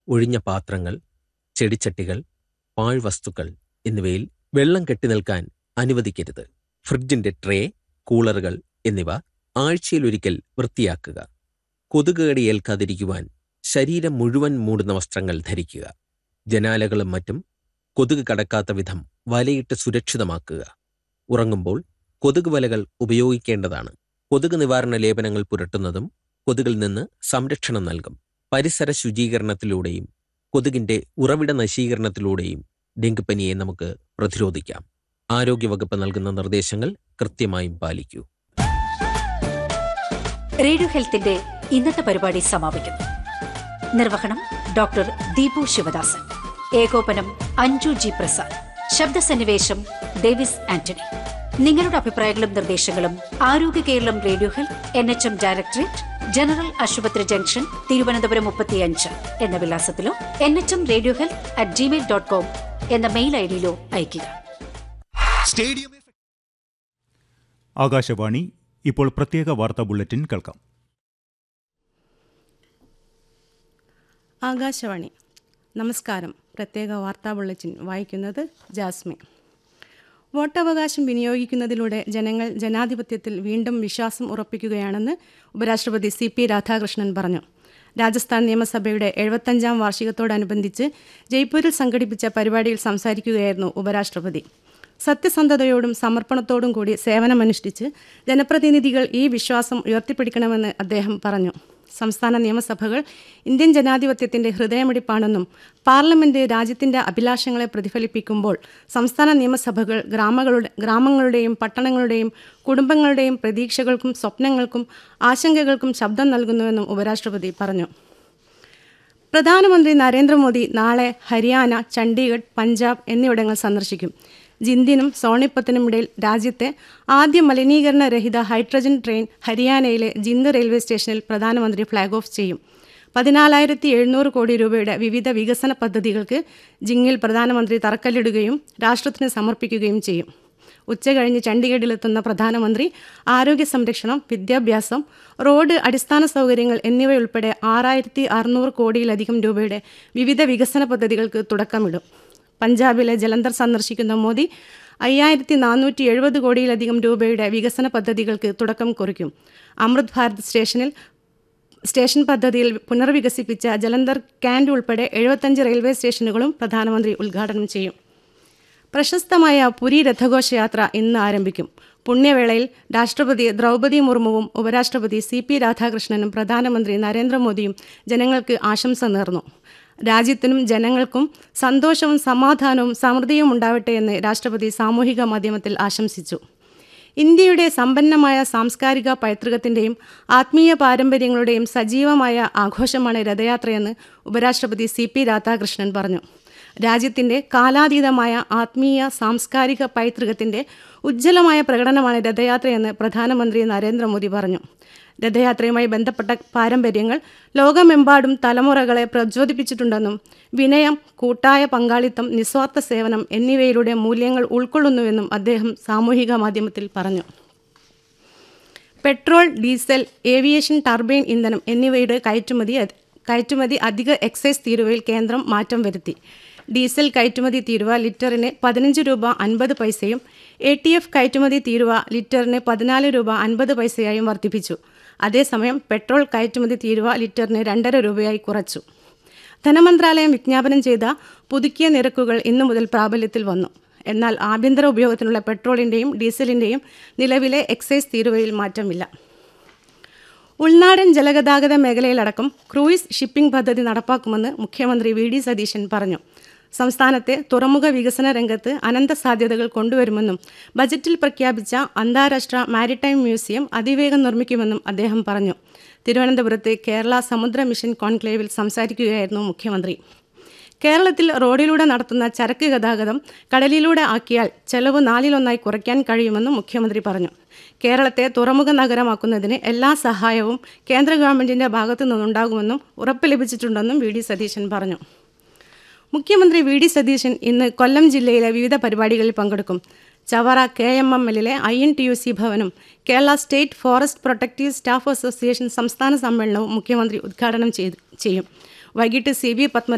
ഒഴിഞ്ഞ പാത്രങ്ങൾ ചെടിച്ചട്ടികൾ പാഴ്വസ്തുക്കൾ എന്നിവയിൽ വെള്ളം കെട്ടിനിൽക്കാൻ അനുവദിക്കരുത് ഫ്രിഡ്ജിന്റെ ട്രേ കൂളറുകൾ എന്നിവ ആഴ്ചയിലൊരിക്കൽ വൃത്തിയാക്കുക കൊതുകുകടി ഏൽക്കാതിരിക്കുവാൻ ശരീരം മുഴുവൻ മൂടുന്ന വസ്ത്രങ്ങൾ ധരിക്കുക ജനാലകളും മറ്റും കൊതുക് കടക്കാത്ത വിധം വലയിട്ട് സുരക്ഷിതമാക്കുക ഉറങ്ങുമ്പോൾ കൊതുക് വലകൾ ഉപയോഗിക്കേണ്ടതാണ് കൊതുക് നിവാരണ ലേപനങ്ങൾ പുരട്ടുന്നതും കൊതുകിൽ നിന്ന് സംരക്ഷണം നൽകും പരിസര ശുചീകരണത്തിലൂടെയും കൊതുകിന്റെ ഉറവിട നശീകരണത്തിലൂടെയും ഡെങ്കിപ്പനിയെ നമുക്ക് പ്രതിരോധിക്കാം ആരോഗ്യവകുപ്പ് നൽകുന്ന നിർദ്ദേശങ്ങൾ കൃത്യമായും പാലിക്കൂ റേഡിയോ ഹെൽത്തിന്റെ ഇന്നത്തെ പരിപാടി സമാപിക്കുന്നു നിർവഹണം ഡോക്ടർ ദീപു ശിവദാസൻ ഏകോപനം അഞ്ജു ജി പ്രസാദ് ശബ്ദസന്നിവേശം ഡേവിസ് ആന്റണി നിങ്ങളുടെ അഭിപ്രായങ്ങളും നിർദ്ദേശങ്ങളും ആരോഗ്യ Keralam radio health N H M directorate general ആശുപത്രി ജംഗ്ഷൻ തിരുവനന്തപുരം മുപ്പത്തിയഞ്ച് എന്ന വിലാസത്തിലോ N H M radio health at Gmail dot com എന്ന മെയിൽ ഐ ഡിയിലോ അയയ്ക്കുക സ്റ്റേഡിയം ആകാശവാണി ഇപ്പോൾ പ്രത്യേക വാർത്താ ബുള്ളറ്റിൻ കേൾക്കാം ആകാശവാണി നമസ്കാരം പ്രത്യേക വാർത്താ ബുള്ളറ്റിൻ വായിക്കുന്നത് ജാസ്മി വോട്ടവകാശം വിനിയോഗിക്കുന്നതിലൂടെ ജനങ്ങൾ ജനാധിപത്യത്തിൽ വീണ്ടും വിശ്വാസം ഉറപ്പിക്കുകയാണെന്ന് ഉപരാഷ്ട്രപതി സി പി രാധാകൃഷ്ണൻ പറഞ്ഞു രാജസ്ഥാൻ നിയമസഭയുടെ എഴുപത്തഞ്ചാം വാർഷികത്തോടനുബന്ധിച്ച് ജയ്പൂരിൽ സംഘടിപ്പിച്ച പരിപാടിയിൽ സംസാരിക്കുകയായിരുന്നു ഉപരാഷ്ട്രപതി സത്യസന്ധതയോടും സമർപ്പണത്തോടും കൂടി സേവനമനുഷ്ഠിച്ച് ജനപ്രതിനിധികൾ ഈ വിശ്വാസം ഉയർത്തിപ്പിടിക്കണമെന്ന് അദ്ദേഹം പറഞ്ഞു സംസ്ഥാന നിയമസഭകൾ ഇന്ത്യൻ ജനാധിപത്യത്തിന്റെ ഹൃദയമിടിപ്പാണെന്നും പാർലമെന്റ് രാജ്യത്തിന്റെ അഭിലാഷങ്ങളെ പ്രതിഫലിപ്പിക്കുമ്പോൾ സംസ്ഥാന നിയമസഭകൾ ഗ്രാമങ്ങളുടെ ഗ്രാമങ്ങളുടെയും പട്ടണങ്ങളുടെയും കുടുംബങ്ങളുടെയും പ്രതീക്ഷകൾക്കും സ്വപ്നങ്ങൾക്കും ആശങ്കകൾക്കും ശബ്ദം നൽകുന്നുവെന്നും ഉപരാഷ്ട്രപതി പറഞ്ഞു പ്രധാനമന്ത്രി നരേന്ദ്രമോദി നാളെ ഹരിയാന ചണ്ഡീഗഡ് പഞ്ചാബ് എന്നിവിടങ്ങൾ സന്ദർശിക്കും ജിന്ദിനും സോണിപ്പത്തിനും ഇടയിൽ രാജ്യത്തെ ആദ്യ മലിനീകരണ രഹിത ഹൈഡ്രജൻ ട്രെയിൻ ഹരിയാനയിലെ ജിന്ദ് റെയിൽവേ സ്റ്റേഷനിൽ പ്രധാനമന്ത്രി ഫ്ളാഗ് ഓഫ് ചെയ്യും പതിനാലായിരത്തി എഴുന്നൂറ് കോടി രൂപയുടെ വിവിധ വികസന പദ്ധതികൾക്ക് ജിങ്ങിൽ പ്രധാനമന്ത്രി തറക്കല്ലിടുകയും രാഷ്ട്രത്തിന് സമർപ്പിക്കുകയും ചെയ്യും ഉച്ചകഴിഞ്ഞ് ചണ്ഡീഗഡിലെത്തുന്ന പ്രധാനമന്ത്രി ആരോഗ്യ സംരക്ഷണം വിദ്യാഭ്യാസം റോഡ് അടിസ്ഥാന സൗകര്യങ്ങൾ എന്നിവയുൾപ്പെടെ ആറായിരത്തി അറുന്നൂറ് കോടിയിലധികം രൂപയുടെ വിവിധ വികസന പദ്ധതികൾക്ക് തുടക്കമിടും പഞ്ചാബിലെ ജലന്ധർ സന്ദർശിക്കുന്ന മോദി അയ്യായിരത്തി നാനൂറ്റി എഴുപത് കോടിയിലധികം രൂപയുടെ വികസന പദ്ധതികൾക്ക് തുടക്കം കുറിക്കും അമൃത് ഭാരത് സ്റ്റേഷനിൽ സ്റ്റേഷൻ പദ്ധതിയിൽ പുനർവികസിപ്പിച്ച ജലന്ധർ ക്യാൻഡ് ഉൾപ്പെടെ എഴുപത്തഞ്ച് റെയിൽവേ സ്റ്റേഷനുകളും പ്രധാനമന്ത്രി ഉദ്ഘാടനം ചെയ്യും പ്രശസ്തമായ പുരി രഥഘോഷയാത്ര ഇന്ന് ആരംഭിക്കും പുണ്യവേളയിൽ രാഷ്ട്രപതി ദ്രൗപദി മുർമുവും ഉപരാഷ്ട്രപതി സി പി രാധാകൃഷ്ണനും പ്രധാനമന്ത്രി നരേന്ദ്രമോദിയും ജനങ്ങൾക്ക് ആശംസ നേർന്നു രാജ്യത്തിനും ജനങ്ങൾക്കും സന്തോഷവും സമാധാനവും സമൃദ്ധിയും ഉണ്ടാവട്ടെ എന്ന് രാഷ്ട്രപതി സാമൂഹിക മാധ്യമത്തിൽ ആശംസിച്ചു ഇന്ത്യയുടെ സമ്പന്നമായ സാംസ്കാരിക പൈതൃകത്തിൻ്റെയും ആത്മീയ പാരമ്പര്യങ്ങളുടെയും സജീവമായ ആഘോഷമാണ് രഥയാത്രയെന്ന് ഉപരാഷ്ട്രപതി സി പി രാധാകൃഷ്ണൻ പറഞ്ഞു രാജ്യത്തിൻ്റെ കാലാതീതമായ ആത്മീയ സാംസ്കാരിക പൈതൃകത്തിൻ്റെ ഉജ്ജ്വലമായ പ്രകടനമാണ് രഥയാത്രയെന്ന് പ്രധാനമന്ത്രി നരേന്ദ്രമോദി പറഞ്ഞു രഥയാത്രയുമായി ബന്ധപ്പെട്ട പാരമ്പര്യങ്ങൾ ലോകമെമ്പാടും തലമുറകളെ പ്രചോദിപ്പിച്ചിട്ടുണ്ടെന്നും വിനയം കൂട്ടായ പങ്കാളിത്തം നിസ്വാർത്ഥ സേവനം എന്നിവയിലൂടെ മൂല്യങ്ങൾ ഉൾക്കൊള്ളുന്നുവെന്നും അദ്ദേഹം സാമൂഹിക മാധ്യമത്തിൽ പറഞ്ഞു പെട്രോൾ ഡീസൽ ഏവിയേഷൻ ടർബൈൻ ഇന്ധനം എന്നിവയുടെ കയറ്റുമതി കയറ്റുമതി അധിക എക്സൈസ് തീരുവയിൽ കേന്ദ്രം മാറ്റം വരുത്തി ഡീസൽ കയറ്റുമതി തീരുവ ലിറ്ററിന് പതിനഞ്ച് രൂപ അൻപത് പൈസയും എ ടി എഫ് കയറ്റുമതി തീരുവ ലിറ്ററിന് പതിനാല് രൂപ അൻപത് പൈസയായും വർദ്ധിപ്പിച്ചു അതേസമയം പെട്രോൾ കയറ്റുമതി തീരുവ ലിറ്ററിന് രണ്ടര രൂപയായി കുറച്ചു ധനമന്ത്രാലയം വിജ്ഞാപനം ചെയ്ത പുതുക്കിയ നിരക്കുകൾ ഇന്നു മുതൽ പ്രാബല്യത്തിൽ വന്നു എന്നാൽ ആഭ്യന്തര ഉപയോഗത്തിനുള്ള പെട്രോളിൻ്റെയും ഡീസലിൻ്റെയും നിലവിലെ എക്സൈസ് തീരുവയിൽ മാറ്റമില്ല ഉൾനാടൻ ജലഗതാഗത മേഖലയിലടക്കം ക്രൂയിസ് ഷിപ്പിംഗ് പദ്ധതി നടപ്പാക്കുമെന്ന് മുഖ്യമന്ത്രി വി ഡി സതീശൻ പറഞ്ഞു സംസ്ഥാനത്തെ തുറമുഖ വികസന രംഗത്ത് അനന്ത സാധ്യതകൾ കൊണ്ടുവരുമെന്നും ബജറ്റിൽ പ്രഖ്യാപിച്ച അന്താരാഷ്ട്ര മാരിടൈം മ്യൂസിയം അതിവേഗം നിർമ്മിക്കുമെന്നും അദ്ദേഹം പറഞ്ഞു തിരുവനന്തപുരത്ത് കേരള സമുദ്ര മിഷൻ കോൺക്ലേവിൽ സംസാരിക്കുകയായിരുന്നു മുഖ്യമന്ത്രി കേരളത്തിൽ റോഡിലൂടെ നടത്തുന്ന ചരക്ക് ഗതാഗതം കടലിലൂടെ ആക്കിയാൽ ചെലവ് നാലിലൊന്നായി കുറയ്ക്കാൻ കഴിയുമെന്നും മുഖ്യമന്ത്രി പറഞ്ഞു കേരളത്തെ തുറമുഖ നഗരമാക്കുന്നതിന് എല്ലാ സഹായവും കേന്ദ്ര ഗവൺമെന്റിന്റെ ഭാഗത്തു നിന്നുണ്ടാകുമെന്നും ഉറപ്പ് ലഭിച്ചിട്ടുണ്ടെന്നും വി ഡി സതീശൻ പറഞ്ഞു മുഖ്യമന്ത്രി വി ഡി സതീശൻ ഇന്ന് കൊല്ലം ജില്ലയിലെ വിവിധ പരിപാടികളിൽ പങ്കെടുക്കും ചവറ കെ എം എം എല്ലിലെ I N T U C ഭവനും Kerala state forest protective staff association സംസ്ഥാന സമ്മേളനവും മുഖ്യമന്ത്രി ഉദ്ഘാടനം ചെയ്തു ചെയ്യും വൈകിട്ട് സി വി പത്മനാഭ